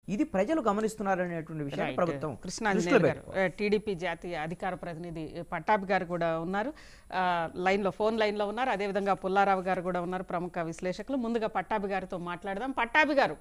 ఇది ప్రజలు గమనిస్తున్నారనేటువంటి విషయాన్ని రైట్. ప్రభుత్వం దృష్టిలో కృష్ణాంజనేయులు గారు పెట్టుకోవాలి. ఆ, టీడీపీ జాతీయ అధికార ప్రతినిధి పట్టాభి గారు కూడా ఉన్నారు ఆ, లైన్లో ఫోన్ లైన్లో ఉన్నారు అదేవిధంగా పుల్లారావు గారు కూడా ఉన్నారు ప్రముఖ విశ్లేషకులు ముందుగా పట్టాభి గారితో మాట్లాడదాం పట్టాభి గారు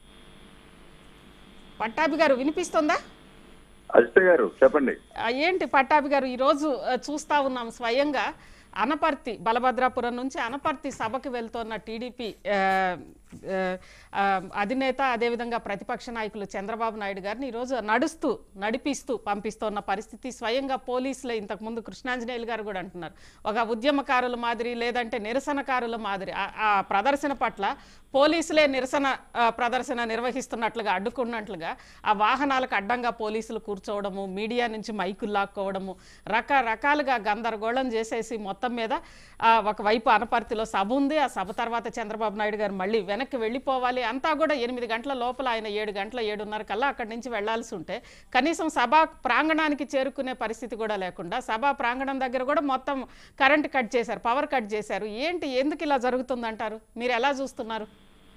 పట్టాభి గారు వినిపిస్తుందా అజిత గారు చెప్పండి ఆ, ఏంటి పట్టాభి గారు ఈరోజు ఆ, చూస్తా ఉన్నాం స్వయంగా అనపర్తి బలభద్రాపురం నుంచి అనపర్తి సభకు వెళ్తున్న టీడీపీ ఆ, ఆ, ఆ, అధినేత అదేవిధంగా ప్రతిపక్ష నాయకులు చంద్రబాబు నాయుడు గారిని ఈరోజు నడుస్తూ నడిపిస్తూ పంపిస్తున్న పరిస్థితి స్వయంగా పోలీసులే ఇంతకుముందు కృష్ణాంజనేయులు గారు కూడా అంటున్నారు ఒక ఉద్యమకారుల మాదిరి లేదంటే నిరసనకారుల మాదిరి ఆ- ఆ ప్రదర్శన పట్ల పోలీసులే నిరసన ఆ, ప్రదర్శన నిర్వహిస్తున్నట్లుగా అడ్డుకున్నట్లుగా ఆ వాహనాలకు అడ్డంగా పోలీసులు కూర్చోవడము మీడియా నుంచి మైకులు లాక్కోవడము రకరకాలుగా గందరగోళం చేసేసి మొత్తం మీద ఆ, ఒకవైపు అనపర్తిలో సభ ఉంది ఆ సభ తర్వాత చంద్రబాబు నాయుడు గారు మళ్ళీ వెనక్కి వెళ్ళిపోవాలి అంతా కూడా ఎనిమిది గంటల లోపల ఆయన ఏడు గంటల ఏడున్నర కల్లా అక్కడి నుంచి వెళ్లాల్సి ఉంటే కనీసం సభా ప్రాంగణానికి చేరుకునే పరిస్థితి కూడా లేకుండా సభా ప్రాంగణం దగ్గర కూడా మొత్తం కరెంట్ కట్ చేశారు పవర్ కట్ చేశారు ఏంటి ఎందుకు ఇలా జరుగుతుందంటారు మీరు ఎలా చూస్తున్నారు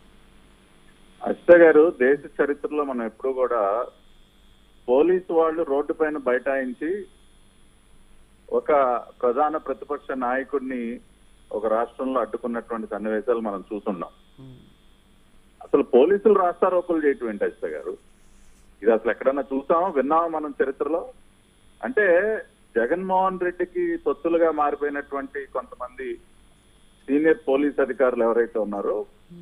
అజిత గారు దేశ చరిత్రలో మనం ఎప్పుడు కూడా పోలీసు వాళ్ళు రోడ్డు పైన బైఠాయించి ఒక ప్రధాన ప్రతిపక్ష నాయకుడిని ఒక రాష్ట్రంలో అడ్డుకున్నటువంటి సన్నివేశాలు మనం చూస్తున్నాం అసలు పోలీసులు రాస్తారోకులు చేయటం ఏంటి అజిత గారు ఇది అసలు ఎక్కడన్నా చూసామా విన్నామా మనం చరిత్రలో అంటే జగన్మోహన్ రెడ్డికి తొత్తులుగా మారిపోయినటువంటి కొంతమంది సీనియర్ పోలీస్ అధికారులు ఎవరైతే ఉన్నారో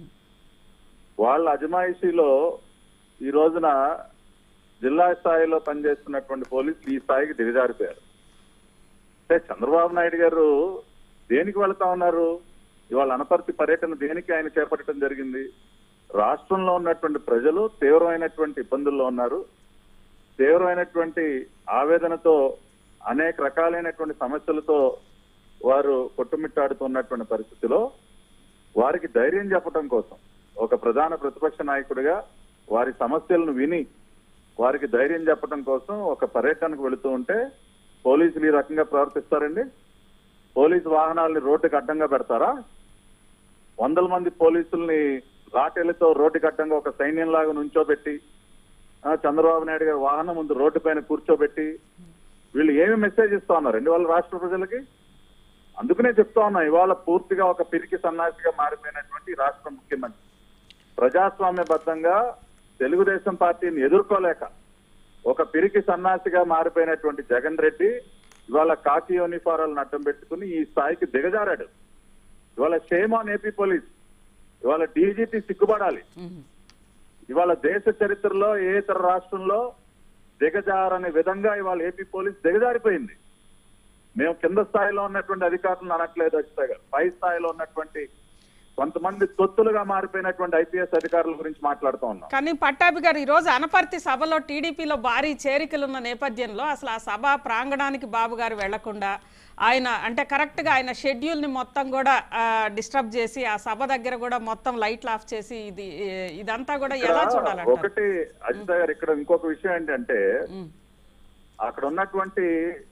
వాళ్ళ అజమాయిషీలో ఈ రోజున జిల్లా స్థాయిలో పనిచేస్తున్నటువంటి పోలీసులు ఈ స్థాయికి దిగజారిపోయారు అంటే చంద్రబాబు నాయుడు గారు దేనికి వెళ్తా ఉన్నారు ఇవాళ అనపర్తి పర్యటన దేనికి ఆయన చేపట్టడం జరిగింది రాష్ట్రంలో ఉన్నటువంటి ప్రజలు తీవ్రమైనటువంటి ఇబ్బందుల్లో ఉన్నారు తీవ్రమైనటువంటి ఆవేదనతో అనేక రకాలైనటువంటి సమస్యలతో వారు కొట్టుమిట్టాడుతున్నటువంటి పరిస్థితిలో వారికి ధైర్యం చెప్పడం కోసం ఒక ప్రధాన ప్రతిపక్ష నాయకుడిగా వారి సమస్యలను విని వారికి ధైర్యం చెప్పడం కోసం ఒక పర్యటనకు వెళుతూ ఉంటే పోలీసులు ఈ రకంగా ప్రవర్తిస్తారండి పోలీసు వాహనాలని రోడ్డుకి అడ్డంగా పెడతారా వందల మంది పోలీసుల్ని లాఠీలతో రోడ్డుకి అడ్డంగా ఒక సైన్యంలాగా నుంచోబెట్టి ఆ, చంద్రబాబు నాయుడు గారి వాహనం ముందు రోడ్డు పైన కూర్చోబెట్టి వీళ్ళు ఏమి మెసేజ్ ఇస్తా ఉన్నారండి వాళ్ళ రాష్ట్ర ప్రజలకి అందుకనే చెప్తా ఉన్నా ఇవాళ పూర్తిగా ఒక పిరికి సన్నాసిగా మారిపోయినటువంటి ఈ రాష్ట్ర ముఖ్యమంత్రి ప్రజాస్వామ్యబద్ధంగా తెలుగుదేశం పార్టీని ఎదుర్కోలేక ఒక పిరికి సన్నాసిగా మారిపోయినటువంటి జగన్ రెడ్డి ఇవాళ కాకి యూనిఫారాలను అడ్డం పెట్టుకుని ఈ స్థాయికి దిగజారాడు ఇవాళ షేమ్ ఆన్ ఏపీ పోలీస్ ఇవాళ డీజీపీ సిగ్గుపడాలి ఇవాళ దేశ చరిత్రలో ఏ ఇతర రాష్ట్రంలో దిగజారనే విధంగా ఇవాళ ఏపీ పోలీస్ దిగజారిపోయింది మేము కింద స్థాయిలో ఉన్నటువంటి అధికారులను అనట్లేదు అజిత గారు పై స్థాయిలో ఉన్నటువంటి కొంతమంది తొత్తులుగా మారిపోయినటువంటి ఐపీఎస్ అధికారుల గురించి మాట్లాడుతూ ఉన్నాం కానీ పట్టాభి గారు ఈరోజు అనపర్తి సభలో టీడీపీలో భారీ చేరికలున్న నేపథ్యంలో అసలు ఆ సభ ప్రాంగణానికి బాబు గారు వెళ్లకుండా ఆయన అంటే కరెక్ట్గా ఆయన షెడ్యూల్ని మొత్తం కూడా డిస్టర్బ్ చేసి ఆ సభ దగ్గర కూడా మొత్తం లైట్లు ఆఫ్ చేసి ఇది ఏ- ఇదంతా కూడా ఎలా ఇక్కడ చూడాలంటారు ఒకటి అజిత గారు ఇక్కడ ఇంకొక విషయం ఏంటంటే ఉమ్, అక్కడ ఉన్నటువంటి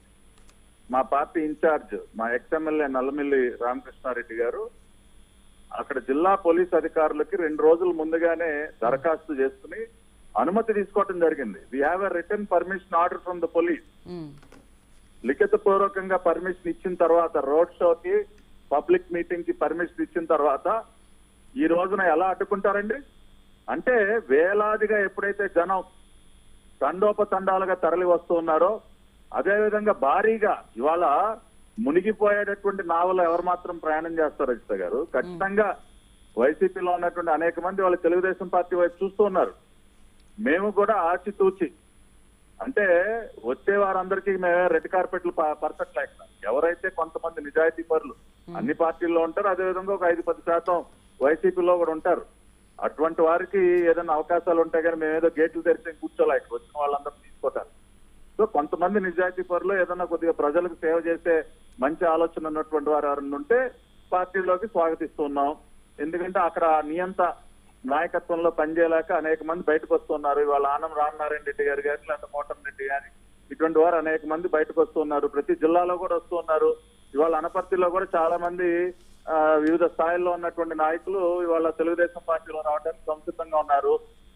మా పార్టీ ఇన్ఛార్జ్ మా ఎక్స్ఎమ్మెల్యే నల్లమిల్లి రామకృష్ణారెడ్డి గారు అక్కడ జిల్లా పోలీస్ అధికారులకి రెండు రోజుల ముందుగానే దరఖాస్తు చేసుకుని అనుమతి తీసుకోవడం జరిగింది we have a return permission order from the police um, లిఖిత పూర్వకంగా పర్మిషన్ ఇచ్చిన తర్వాత రోడ్ షోకి పబ్లిక్ మీటింగ్ కి పర్మిషన్ ఇచ్చిన తర్వాత ఈ రోజున ఎలా అడ్డుకుంటారండి అంటే వేలాదిగా ఎప్పుడైతే జనం తండోపతండాలుగా తరలి వస్తూ ఉన్నారో అదే విధంగా భారీగా ఇవాళ మునిగిపోయేటటువంటి నావలో ఎవరు మాత్రం ప్రయాణం చేస్తారు అజిత గారు ఖచ్చితంగా వైసీపీలో ఉన్నటువంటి అనేక మంది వాళ్ళ తెలుగుదేశం పార్టీ వైపు చూస్తూ ఉన్నారు మేము కూడా ఆచితూచి అంటే వచ్చే వారందరికీ మేమే రెడ్ కార్పెట్లు పర్ఫెక్ట్ ఎవరైతే కొంతమంది నిజాయితీ పరులు అన్ని పార్టీల్లో ఉంటారు అదే విధంగా ఒక ఐదు పది శాతం వైసీపీలో కూడా ఉంటారు అటువంటి వారికి ఏదైనా అవకాశాలు ఉంటాయి కానీ మేము ఏదో గేట్లు తెరిచి కూర్చోలేక వచ్చిన వాళ్ళందరూ తీసుకోవటారు సో కొంతమంది నిజాయితీ పరులు ఏదైనా కొద్దిగా ప్రజలకు సేవ చేసే మంచి ఆలోచన ఉన్నటువంటి వారు ఎవరైనా ఉంటే పార్టీలోకి స్వాగతిస్తున్నాం ఎందుకంటే అక్కడ నియంత నాయకత్వంలో పనిచేయలేక అనేక మంది బయటకు వస్తున్నారు ఇవాళ ఆనం రామనారాయణ రెడ్డి గారు కానీ లేకపోతే కోటం రెడ్డి గాని ఇటువంటి వారు అనేక మంది బయటకు వస్తున్నారు ప్రతి జిల్లాలో కూడా వస్తున్నారు ఇవాళ అనపర్తిలో కూడా చాలా మంది ఆ, వివిధ స్థాయిల్లో ఉన్నటువంటి నాయకులు ఇవాళ తెలుగుదేశం పార్టీలో రావడానికి సంసిద్ధంగా ఉన్నారు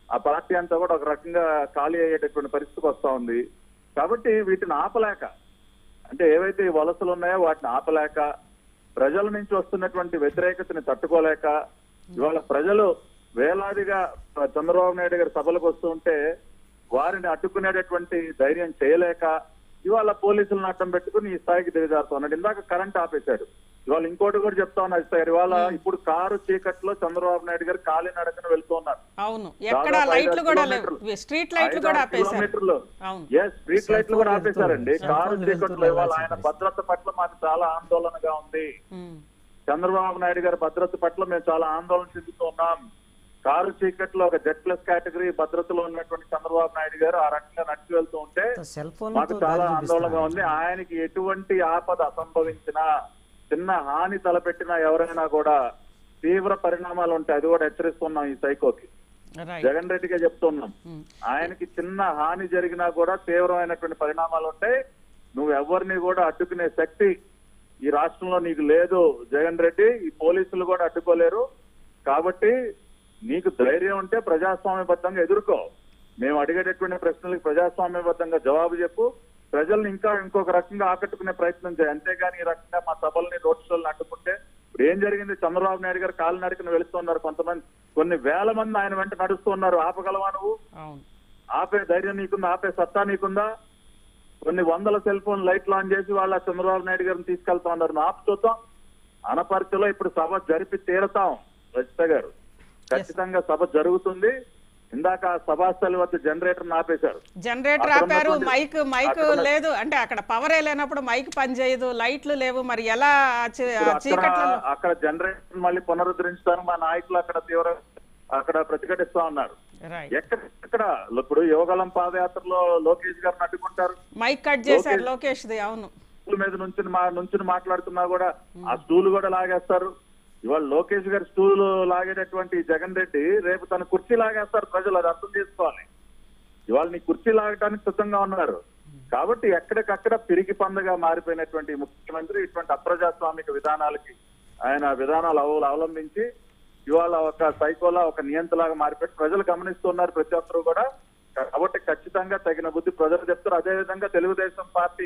ఆ పార్టీ అంతా కూడా ఒక రకంగా ఖాళీ అయ్యేటటువంటి పరిస్థితికి వస్తా ఉంది కాబట్టి వీటిని ఆపలేక అంటే ఏవైతే ఈ వలసలు ఉన్నాయో వాటిని ఆపలేక ప్రజల నుంచి వస్తున్నటువంటి వ్యతిరేకతని తట్టుకోలేక ఇవాళ ప్రజలు వేలాదిగా చంద్రబాబు నాయుడు గారి సభలకు వస్తూ ఉంటే వారిని అడ్డుకునేటటువంటి ధైర్యం చేయలేక ఇవాళ పోలీసులను అడ్డం పెట్టుకుని ఈ స్థాయికి దిగజారుతా ఉన్నాడు ఇందాక కరెంట్ ఆపేశాడు ఇవాళ ఇంకోటి కూడా చెప్తా ఉన్నా సార్ ఇవాళ ఇప్పుడు కారు చీకట్లో చంద్రబాబు నాయుడు గారు కాలి నడకన వెళ్తూ ఉన్నారు అవును ఎక్కడ దాదాపు లైట్లు ఐదారు కూడా కిలోమీటర్లు. లేవు స్ట్రీట్ లైట్లు ఐదారు కూడా ఆపేశారు కిలోమీటర్లు. అవును ఎస్ స్ట్రీట్ సెల్ లైట్లు కూడా ఫోన్ ఆపేశారండి వెళ్తూ- కారు సెల్ ఫోన్ చీకట్లో వెళ్తూ ఇవాళ వెళ్ళాల్సిన ఆయన పరిస్థితి. భద్రత పట్ల మాకు చాలా ఆందోళనగా ఉంది ఉమ్. చంద్రబాబు నాయుడు గారి భద్రత పట్ల మేము చాలా ఆందోళన చెందుతూ ఉన్నాం కారు చీకట్లో ఒక జెడ్ ప్లస్ కేటగిరీ భద్రతలో ఉన్నటువంటి చంద్రబాబు నాయుడు గారు ఆ రకంగా నడిచి వెళ్తూ ఉంటే సెల్ ఫోన్ మాకు చాలా ఆందోళనగా ఉంది ఆయనకి ఎటువంటి ఆపద అసంభవించినా చిన్న హాని తలపెట్టినా ఎవరైనా కూడా తీవ్ర పరిణామాలు ఉంటాయి అది కూడా హెచ్చరిస్తున్నాం ఈ సైకోకి రైట్ జగన్ రెడ్డిగా చెప్తున్నాం ఉమ్. ఆయనకి చిన్న హాని జరిగినా కూడా తీవ్రమైనటువంటి పరిణామాలు ఉంటాయి నువ్వు ఎవరిని కూడా అడ్డుకునే శక్తి ఈ రాష్ట్రంలో నీకు లేదు జగన్ రెడ్డి ఈ పోలీసులు కూడా అడ్డుకోలేరు కాబట్టి నీకు ధైర్యం ఉంటే ప్రజాస్వామ్యబద్ధంగా ఎదుర్కో మేము అడిగేటటువంటి ప్రశ్నలకు ప్రజాస్వామ్యబద్ధంగా జవాబు చెప్పు ప్రజల్ని ఇంకా ఇంకొక రకంగా ఆకట్టుకునే ప్రయత్నం చేయి అంతేగాని ఈ రకంగా మా సభల్ని రోడ్ షోలను అడ్డుకుంటే ఇప్పుడు ఏం జరిగింది చంద్రబాబు నాయుడు గారు కాలు నడికన వెళుతున్నారు కొంతమంది కొన్ని వేల మంది ఆయన వెంట నడుస్తున్నారు ఆపగలవా నువ్వు అవును ఆపే ధైర్యం నీకుందా ఆపే సత్తా నీకుందా కొన్ని వందల సెల్ ఫోన్ లైట్లు ఆన్ చేసి వాళ్ళ చంద్రబాబు నాయుడు గారిని తీసుకెళ్తా ఉన్నారు నువ్వు ఆపు చూద్దాం అనపర్తిలో ఇప్పుడు సభ జరిపి తీరతాం రజిత గారు ఖచ్చితంగా సభ జరుగుతుంది ఇందాక సభాస్థలి వద్ద జనరేటర్ ఆపేశారు జనరేటర్ అక్కడ ఆపారు ఉన్నటువంటి- మైక్ మైక్ అక్కడ ఉన్న- లేదు అంటే అక్కడ పవర్ లేనప్పుడు మైక్ పనిచేయదు లైట్లు లేవు మరి ఎలా ఆ చి- ఆ ఇప్పుడు అక్కడ చీకట్లలో అక్కడ జనరేటర్ మళ్ళీ పునరుద్ధరించడానికి మా నాయకులు అక్కడ తీవ్ర అక్కడ ప్రతిఘటిస్తా ఉన్నారు రైట్ ఎక్కడ ఎక్కడ ఇప్పుడు యువగలం పాదయాత్రలో లోకేష్ గారిని అడ్డుకుంటారు మైక్ కట్ చేశారు లోకేష్ది అవును స్టూల్ మీద నుంచి మా నుంచి మాట్లాడుతున్నా కూడా ఆ స్టూల్ కూడా లాగేస్తారు ఇవాళ లోకేష్ గారి స్టూల్ లాగేటటువంటి జగన్ రెడ్డి రేపు తన కుర్చీ లాగేస్తారు ప్రజలు అది అర్థం చేసుకోవాలి ఇవాళ నీ కుర్చీ లాగడానికి సిద్ధంగా ఉన్నారు కాబట్టి ఎక్కడికక్కడ పిరికి పందగా మారిపోయినటువంటి ముఖ్యమంత్రి ఇటువంటి అప్రజాస్వామిక విధానాలకి ఆయన విధానాలు అవ- అవలంబించి ఇవాళ ఒక సైకోలా ఒక నియంతలాగా మారిపోయి ప్రజలు గమనిస్తున్నారు ప్రతి ఒక్కరు కూడా కాబట్టి ఖచ్చితంగా తగిన బుద్ధి ప్రజలు చెప్తారు అదే విధంగా తెలుగుదేశం పార్టీ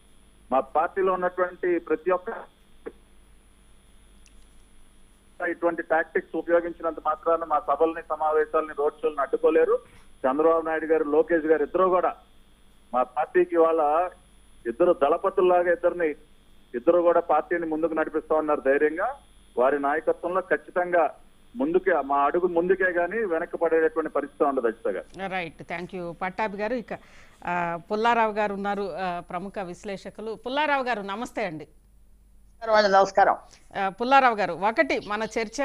మా పార్టీలో ఉన్నటువంటి ప్రతి ఒక్క ఇటువంటి టాక్టిక్స్ ఉపయోగించినంత మాత్రాన మా సభల్ని సమావేశాలని రోడ్ షోలను అడ్డుకోలేరు చంద్రబాబు నాయుడు గారు లోకేష్ గారు ఇద్దరు కూడా మా పార్టీకి వాళ్ళ ఇద్దరు దళపతుల్లాగా ఇద్దరిని ఇద్దరు కూడా పార్టీని ముందుకు నడిపిస్తా ఉన్నారు ధైర్యంగా వారి నాయకత్వంలో ఖచ్చితంగా ముందుకే మా అడుగు ముందుకే గానీ వెనక్కి పడేటటువంటి పరిస్థితి ఉండదు ఖచ్చితంగా రైట్ థ్యాంక్ యూ పట్టాభి గారు ఇక ఆ, పుల్లారావు గారు ఉన్నారు ఆ, ప్రముఖ విశ్లేషకులు పుల్లారావు గారు నమస్తే అండి నమస్కారం అండి నమస్కారం ఆ, పుల్లారావు గారు ఒకటి మన చర్చ